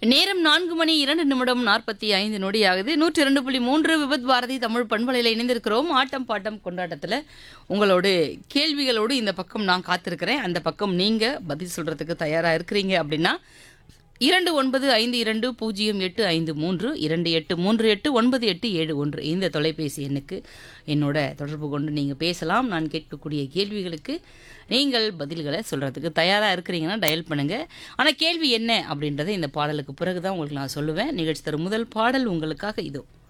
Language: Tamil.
நேரம் நான்கு மணி இரண்டு நிமிடம் நாற்பத்தி ஐந்து நொடி ஆகுது நூற்றி இரண்டு புள்ளி மூன்று விபத் பாரதி தமிழ் பண்பலையில் இணைந்திருக்கிறோம் ஆட்டம் பாட்டம் கொண்டாட்டத்தில் உங்களோடு கேள்விகளோடு இந்த பக்கம் நான் காத்திருக்கிறேன் அந்த பக்கம் நீங்கள் பதில் சொல்கிறதுக்கு தயாராக இருக்கிறீங்க அப்படின்னா இரண்டு ஒன்பது ஐந்து இரண்டு பூஜ்ஜியம் எட்டு ஐந்து மூன்று இரண்டு எட்டு மூன்று எட்டு ஒன்பது எட்டு ஏழு ஒன்று இந்த தொலைபேசி எண்ணுக்கு என்னோட தொடர்பு கொண்டு நீங்கள் பேசலாம் நான் கேட்கக்கூடிய கேள்விகளுக்கு நீங்கள் பதில்களை சொல்கிறதுக்கு தயாராக இருக்கிறீங்கன்னா டயல் பண்ணுங்கள் ஆனால் கேள்வி என்ன அப்படின்றத இந்த பாடலுக்கு பிறகு தான் உங்களுக்கு நான் சொல்லுவேன் நிகழ்ச்சி தரும் முதல் பாடல் உங்களுக்காக இதோ